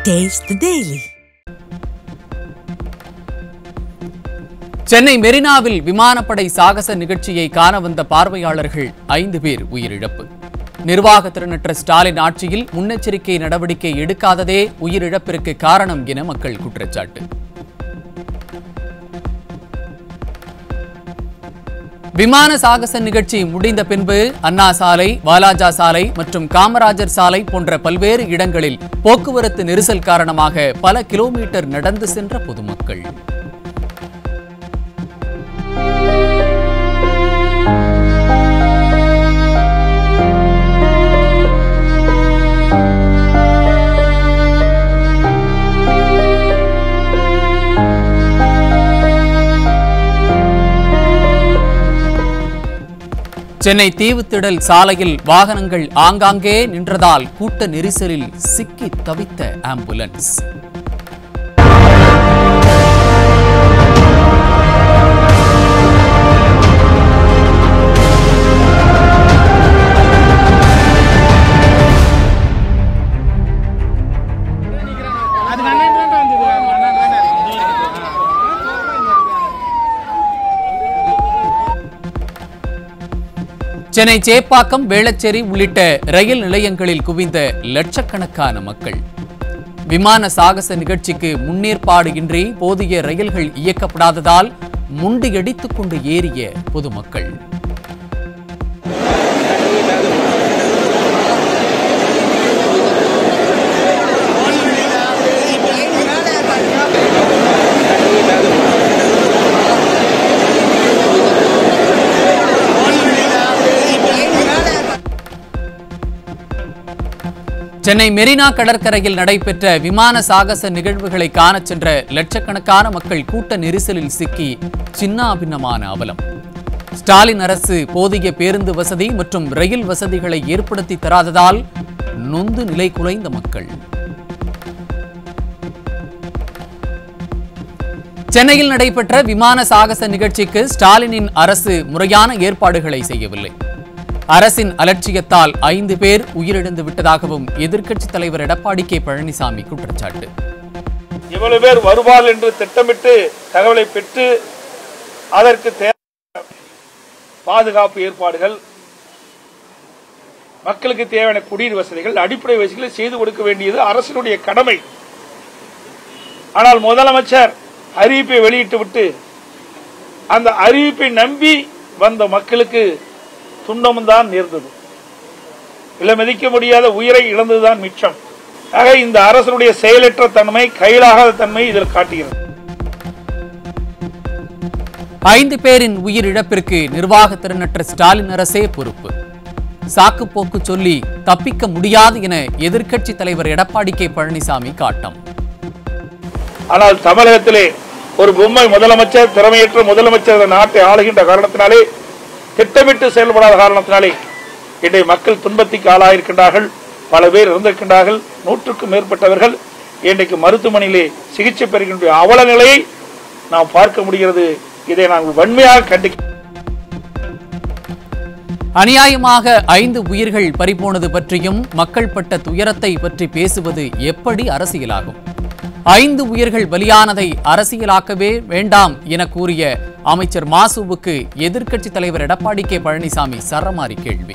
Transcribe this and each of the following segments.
Taste the Daily. Chennai மெரினாவில் விமானப்படை சாகச நிகழ்ச்சியை காண வந்த பார்வையாளர்கள் ஐந்து பேர் உயிரிழப்பு நிர்வாக திறனற்ற ஸ்டாலின் ஆட்சியில் முன்னெச்சரிக்கை நடவடிக்கை எடுக்காததே உயிரிழப்பிற்கு காரணம் என மக்கள் குற்றச்சாட்டு விமான சாகச நிகழ்ச்சி முடிந்த பின்பு அண்ணா சாலை வாலாஜா சாலை மற்றும் காமராஜர் சாலை போன்ற பல்வேறு இடங்களில் போக்குவரத்து நெரிசல் காரணமாக பல கிலோமீட்டர் நடந்து சென்ற பொதுமக்கள் சென்னை தீவுத்திடல் சாலையில் வாகனங்கள் ஆங்காங்கே நின்றதால் கூட்ட நெரிசலில் சிக்கி தவித்த ஆம்புலன்ஸ் அதுக்கு அண்ணன் தான் வந்தது அண்ணன் தானே சென்னை சேப்பாக்கம் வேளச்சேரி உள்ளிட்ட ரயில் நிலையங்களில் குவிந்த லட்சக்கணக்கான மக்கள் விமான சாகச நிகழ்ச்சிக்கு முன்னேற்பாடு இன்றி போதிய ரயில்கள் இயக்கப்படாததால் முண்டியடித்துக் கொண்டு ஏறிய பொதுமக்கள் சென்னை மெரினா கடற்கரையில் நடைபெற்ற விமான சாகச நிகழ்வுகளை காணச் சென்ற லட்சக்கணக்கான மக்கள் கூட்ட நெரிசலில் சிக்கி சின்னாபின்னமான அவலம் ஸ்டாலின் அரசு போதிய பேருந்து வசதி மற்றும் ரயில் வசதிகளை ஏற்படுத்தி தராததால் நொந்து நிலை குலைந்த மக்கள் சென்னையில் நடைபெற்ற விமான சாகச நிகழ்ச்சிக்கு ஸ்டாலினின் அரசு முறையான ஏற்பாடுகளை செய்யவில்லை அரசின் அலட்சியத்தால் ஐந்து பேர் உயிரிழந்து விட்டதாகவும் எதிர்க்கட்சித் தலைவர் எடப்பாடி கே பழனிசாமி குற்றச்சாட்டு இவ்வளவு பேர் வருவார்கள் என்று திட்டமிட்டு தகவலை பெற்று அதற்கு தேவை பாதுகாப்பு ஏற்பாடுகள் மக்களுக்கு தேவையான குடிநீர் வசதிகள் அடிப்படை வசதிகளை செய்து கொடுக்க வேண்டியது அரசினுடைய கடமை ஆனால் முதலமைச்சர் அறிவிப்பை வெளியிட்டு விட்டு அந்த அறிவிப்பை நம்பி வந்த மக்களுக்கு துன்பமும் தான் நேர்ந்தது விலை மதிக்க முடியாத உயிரை இழந்ததுதான் மிச்சம் ஆக இந்த அரசனுடைய செயலற்ற தன்மை கையிலாகாத தன்மை இதில் காட்டுகிறது ஐந்து பேரின் உயிரிழப்பிற்கு நிர்வாக திறனற்ற ஸ்டாலின் அரசே பொறுப்பு சாக்குப்போக்கு சொல்லி தப்பிக்க முடியாது என எதிர்க்கட்சித் தலைவர் எடப்பாடி கே பழனிசாமி காட்டம் ஆனால் தமிழகத்திலே ஒரு பொம்மை முதலமைச்சர் திறமையற்ற முதலமைச்சர் இந்த நாட்டை ஆளுகின்ற காரணத்தினாலே திட்டமிட்டு செயல்படாத காரணத்தினாலே இன்றைய மக்கள் துன்பத்திற்கு ஆளாயிருக்கின்றார்கள் பல பேர் இருந்திருக்கின்றார்கள் நூற்றுக்கும் மேற்பட்டவர்கள் இன்றைக்கு மருத்துவமனையிலே சிகிச்சை பெறுகின்ற அவல நிலையை நாம் பார்க்க முடிகிறது இதை நாங்கள் வன்மையாக கண்டிக்கிறோம் அநியாயமாக ஐந்து உயிர்கள் பறிபோனது பற்றியும் மக்கள் பட்ட துயரத்தை பற்றி பேசுவது எப்படி அரசியலாகும் ஐந்து உயிர்கள் பலியானதை அரசியலாக்கவே வேண்டாம் என கூறிய அமைச்சர் மாசுவுக்கு எதிர்க்கட்சித் தலைவர் எடப்பாடி கே பழனிசாமி சரமாரி கேள்வி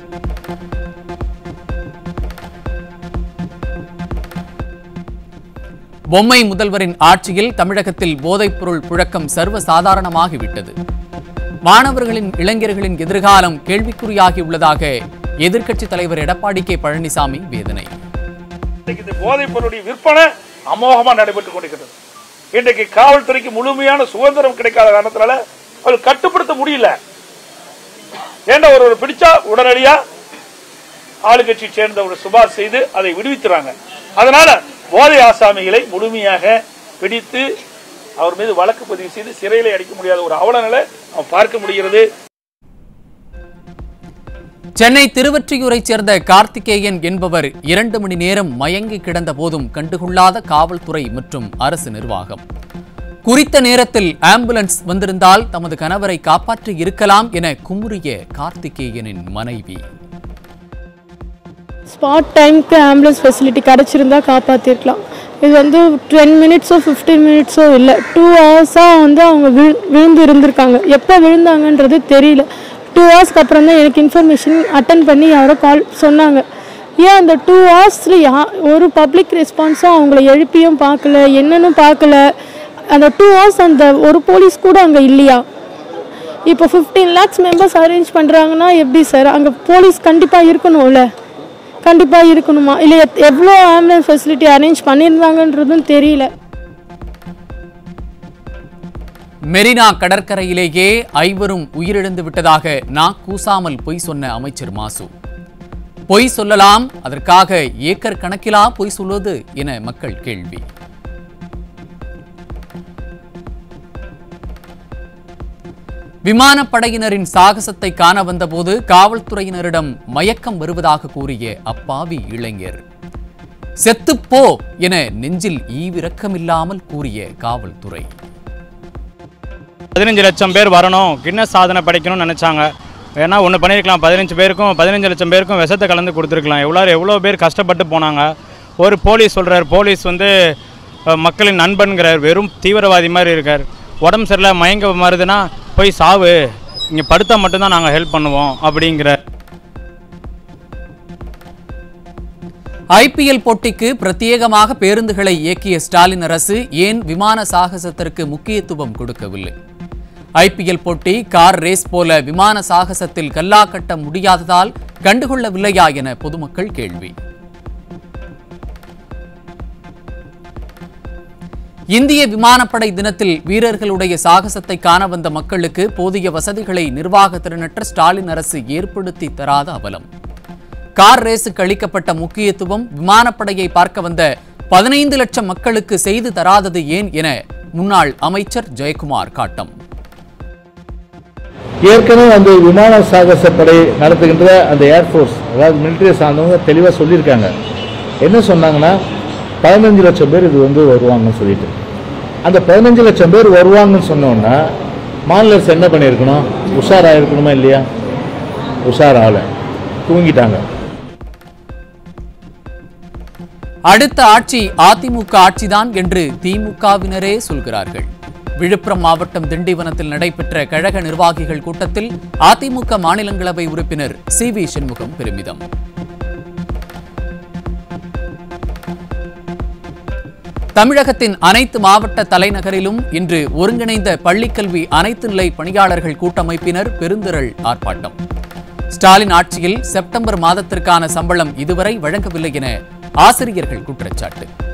பொம்மை முதல்வரின் ஆட்சியில் தமிழகத்தில் போதைப்பொருள் புழக்கம் சர்வசாதாரணமாகிவிட்டது மாணவர்களின் இளைஞர்களின் எதிர்காலம் கேள்விக்குறியாகி உள்ளதாக எதிர்க்கட்சித் தலைவர் எடப்பாடி கே பழனிசாமி வேதனை இன்றைக்கு இந்த போதைப் பொருளுடைய விற்பனை அமோகமா நடைபெற்றுக் கொண்டிருக்கிறது இன்றைக்கு காவல்துறைக்கு முழுமையான சுதந்திரம் கிடைக்காத காரணத்தினால அவர்கள் கட்டுப்படுத்த முடியல ஏண்டா ஒரு பிடிச்சா உடனடியா ஆளுங்கட்சி சேர்ந்த ஒரு சுபாஷ் செய்து அதை விடுவித்துறாங்க அதனால போதை ஆசாமிகளை முழுமையாக பிடித்து அவர் மீது வழக்கு பதிவு செய்து சிறையிலே அடைக்க முடியாத ஒரு அவல நிலை நாம் பார்க்க முடிகிறது சென்னை திருவொற்றியூரைச் சேர்ந்த கார்த்திகேயன் என்பவர் இரண்டு மணி நேரம் மயங்கி கிடந்த போதும் கண்டுகொள்ளாத காவல்துறை மற்றும் அரசு நிர்வாகம் குறித்த நேரத்தில் ஆம்புலன்ஸ் வந்திருந்தால் தமது கணவரை காப்பாற்றி இருக்கலாம் என குமுறிய கார்த்திகேயனின் மனைவி ஸ்பாட் டைமுக்கு ஆம்புலன்ஸ் ஃபெசிலிட்டி கிடச்சிருந்தா காப்பாற்றிருக்கலாம் இது வந்து டென் மினிட்ஸோ ஃபிஃப்டீன் மினிட்ஸோ இல்லை டூ ஹவர்ஸாக வந்து அவங்க விழு விழுந்து இருந்திருக்காங்க எப்போ விழுந்தாங்கன்றது தெரியல டூ ஹவர்ஸ்க்கு அப்புறம் தான் எனக்கு இன்ஃபர்மேஷன் அட்டன் பண்ணி யாரோ கால் சொன்னாங்க ஏன் அந்த டூ ஹவர்ஸில் யா ஒரு பப்ளிக் ரெஸ்பான்ஸும் அவங்கள எழுப்பியும் பார்க்கல என்னன்னு பார்க்கல அந்த டூ ஹவர்ஸ் அந்த ஒரு போலீஸ் கூட அங்கே இல்லையா இப்போ ஃபிஃப்டீன் லேக்ஸ் மெம்பர்ஸ் அரேஞ்ச் பண்ணுறாங்கன்னா எப்படி சார் அங்கே போலீஸ் கண்டிப்பாக இருக்கணும்ல கண்டிப்பாக இருக்கணுமா இல்லை எத்- எவ்வளோ ஆம்புலன்ஸ் ஃபெசிலிட்டி அரேஞ்ச் பண்ணியிருந்தாங்கன்றதும் தெரியல மெரினா கடற்கரையிலேயே ஐவரும் உயிரிழந்து விட்டதாக நா கூசாமல் பொய் சொன்ன அமைச்சர் மாசு பொய் சொல்லலாம் அதற்காக ஏக்கர் கணக்கிலா பொய் சொல்வது என மக்கள் கேள்வி விமானப்படையினரின் சாகசத்தை காண வந்தபோது காவல்துறையினரிடம் மயக்கம் வருவதாக கூறிய அப்பாவி இளைஞர் செத்துப்போ என நெஞ்சில் ஈவிரக்கமில்லாமல் கூறிய காவல்துறை பதினஞ்சு லட்சம் பேர் வரணும் கின்னஸ் சாதனை படைக்கணும்னு நினச்சாங்க ஏன்னா ஒன்று பண்ணியிருக்கலாம் பதினஞ்சு பேருக்கும் பதினஞ்சு லட்சம் பேருக்கும் விஷத்தை கலந்து கொடுத்துருக்கலாம் எவ்வளோ எவ்வளோ பேர் கஷ்டப்பட்டு போனாங்க ஒரு போலீஸ் சொல்கிறார் போலீஸ் வந்து அஹ், மக்களின் நண்பன்கிறார் வெறும் தீவிரவாதி மாதிரி இருக்கார் உடம்பு சரியில்லை மயங்க மாறுதுன்னா போய் சாவு இங்கே படுத்தா மட்டும்தான் நாங்கள் ஹெல்ப் பண்ணுவோம் அப்படிங்கிற ஐபிஎல் போட்டிக்கு பிரத்யேகமாக பேருந்துகளை இயக்கிய ஸ்டாலின் அரசு ஏன் விமான சாகசத்திற்கு முக்கியத்துவம் கொடுக்கவில்லை ஐபிஎல் போட்டி கார் ரேஸ் போல விமான சாகசத்தில் கல்லா கட்ட முடியாததால் கண்டுகொள்ளவில்லையா என பொதுமக்கள் கேள்வி இந்திய விமானப்படை தினத்தில் வீரர்களுடைய சாகசத்தை காண வந்த மக்களுக்கு போதிய வசதிகளை நிர்வாக திறனற்ற ஸ்டாலின் அரசு ஏற்படுத்தி தராத அவலம் கார் ரேஸுக்கு அளிக்கப்பட்ட முக்கியத்துவம் விமானப்படையை பார்க்க வந்த பதினைந்து லட்சம் மக்களுக்கு செய்து தராதது ஏன் என முன்னாள் அமைச்சர் ஜெயக்குமார் காட்டம் ஏற்கனவே அந்த விமான சாகச படை நடத்துகின்ற அந்த ஏர்ஃபோர்ஸ் அதாவது மிலிட்டரி சார்ந்தவங்க தெளிவாக சொல்லியிருக்காங்க என்ன சொன்னாங்கன்னா பதினஞ்சு லட்சம் பேர் இது வந்து வருவாங்கன்னு சொல்லிட்டு அந்த பதினஞ்சு லட்சம் பேர் வருவாங்கன்னு சொன்னோன்னா மாநில அரசு என்ன பண்ணியிருக்கணும் உஷாராக இருக்கணுமா இல்லையா உஷாராகல தூங்கிட்டாங்க அடுத்த ஆட்சி அதிமுக ஆட்சிதான் என்று திமுகவினரே சொல்கிறார்கள் விழுப்புரம் மாவட்டம் திண்டிவனத்தில் நடைபெற்ற கழக நிர்வாகிகள் கூட்டத்தில் அதிமுக மாநிலங்களவை உறுப்பினர் சி வி சண்முகம் பெருமிதம் தமிழகத்தின் அனைத்து மாவட்ட தலைநகரிலும் இன்று ஒருங்கிணைந்த பள்ளிக்கல்வி அனைத்து நிலை பணியாளர்கள் கூட்டமைப்பினர் பெருந்திரள் ஆர்ப்பாட்டம் ஸ்டாலின் ஆட்சியில் செப்டம்பர் மாதத்திற்கான சம்பளம் இதுவரை வழங்கவில்லை என ஆசிரியர்கள் குற்றச்சாட்டு